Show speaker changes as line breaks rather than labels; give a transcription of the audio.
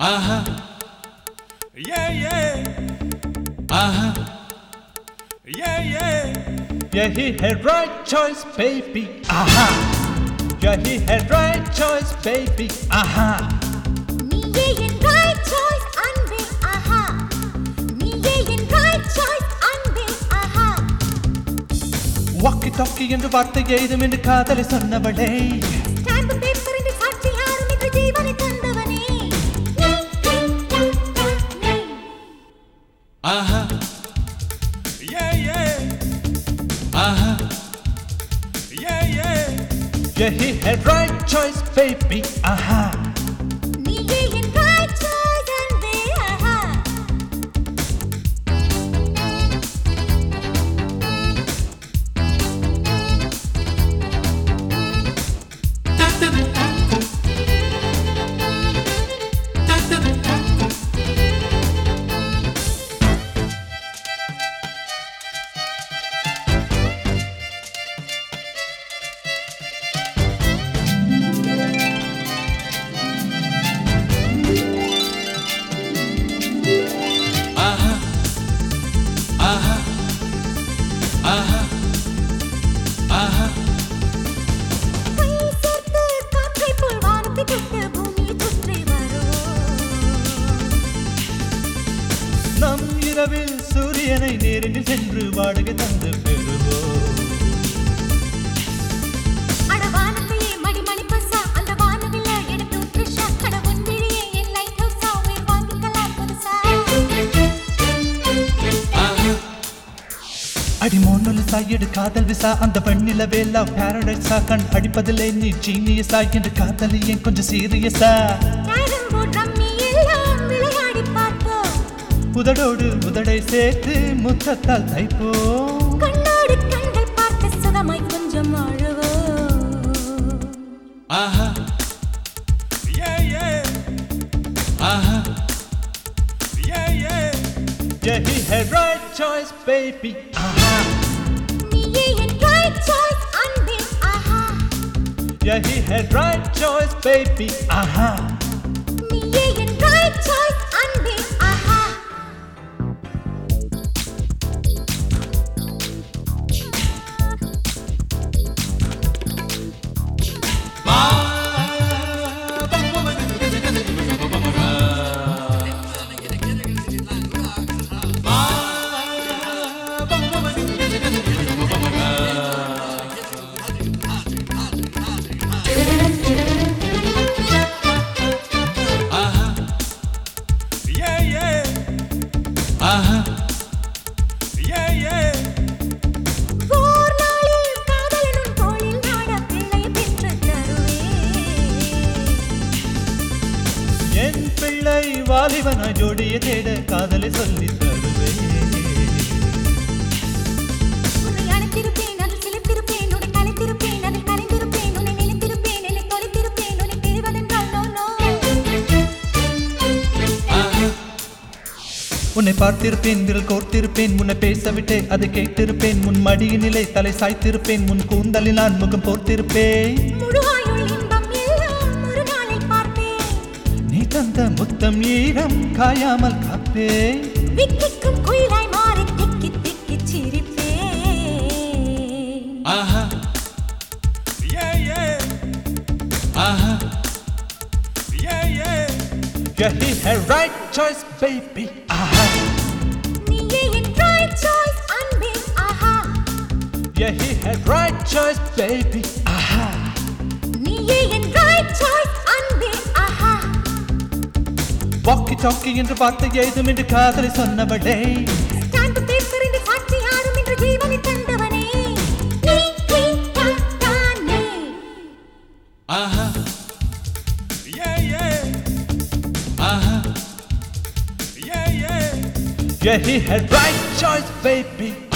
Uh-huh. Yeah, yeah. Uh-huh. Yeah, yeah.
Yeah, he had right choice, baby. Aha. Yeah, he had right choice, baby. Aha.
நீயே என் right choice அன்பே ஆஹா நீயே என் right choice அன்பே ஆஹா
walkie talkie என்று வார்த்தை ஏதும் என்று காதலை சொன்னவளே
ஸ்டாம்ப் பேப்பர் என்று சாட்சி யாரும் என்று ஜீவனை தந்தவனே நீ, நீ, நீ, நீ.
Uh-huh. Yeah, yeah. Uh-huh. Yeah, yeah.
Yeah, he had right choice, baby. Aha.
நீயே என் right choice அன்பே ஆஹா
Uh-huh. Uh-huh. Uh-huh. Uh-huh.
கை சேர்த்து காற்றைப் போல் வானத்தை தொட்டு பூமியை சுற்றி வரும்
நம் இரவில் சூரியனை நேரில் சென்று வாடகை தந்து பெறுவோம்
அட வானத்தையே மடிமணி பசா அந்த வானவில்ல எடுத்து த்ரிஷா அட ஒன்றிலேயே என் லைட் ஹவுஸா உயிர் வாங்கிக்கலாம் புதுசா
Uh-huh.
அடி மோனொலி சாயடு காதல் விசா அந்த பெண்ணில வேலா பாரடைஸா கண் அடிப்பதிலே நீ ஜீனியஸா என்று காதலி ஏன் கொஞ்சம் சீரியஸா
கேரம் போர்ட் ரம்மி எல்லாம் விளையாடி பார்ப்போம்
உதடோடு உதடை சேர்த்து முத்தத்தால் தைப்போம்
கண்ணோடு கண்கள் பார்த்து சுகமாய் கொஞ்சம் அழுவோம்
Uh-huh. Yeah, yeah. Uh-huh. Yeah, yeah.
Yeah, he had right choice, baby. Aha.
நீயே என் right choice அன்பே ஆஹா
Yeah, he had right choice, baby. Aha.
நீயே என் right choice அன்பே ஆஹா
Uh-huh. Yeah, yeah. Uh-huh. Yeah, yeah.
ஓர் நாளில் காதலனும் தோளில் நாட பிள்ளை பெற்று தருவேன்
என் பிள்ளை வாலிபனாய் ஜோடிய தேட காதலை சொல்லி தருவேன்
உன்னை அழைத்திருப்பேன் அதில் சிலிர்த்திருப்பேன் உன்னை கலைத்திருப்பேன் அதில் கலைந்திருப்பேன் உன்னை நிலைத்திருப்பேன் என்னை தொலைத்திருப்பேன் உன்னை தெரிவதென்றால் நோ நோ
Uh-huh.
உன்னை பார்த்திருப்பேன் விரல் கோர்த்திருப்பேன் முன்னை பேசவிட்டே அதை கேட்டிருப்பேன் முன் மடியினிலே தலை சாய்த்திருப்பேன் முன் கூந்தலில் நான் முகம் போர்த்திருப்பேன்
முழு ஆயுள் இன்பம் எல்லாம் ஒரு நாளில் பார்ப்பேன்
நீ தந்த முத்தம் ஈரம் காயாமல் காப்பேன்
விக்கிக்கும் குயிலாய் மாறி திக்கி திக்கி சிரிப்பேன்
Uh-huh. Yeah, yeah. Uh-huh. Yeah, yeah.
Yeah, he had right choice, baby. Aha.
நீயே என் right choice அன்பே ஆஹா
Yeah, he had right choice, baby. Aha.
நீயே என் right choice அன்பே ஆஹா
வாக்கி டாக்கி என்று வார்த்தை ஏதும் என்று காதலை சொன்னவளே
ஸ்டாம்ப் பேப்பர் என்று சாட்சி யாரும் என்று ஜீவனை தந்தவனே நீ நீ தான் தானே
Uh-huh. Yeah, yeah. Uh-huh. Yeah, yeah.
Yeah, he had right choice, baby.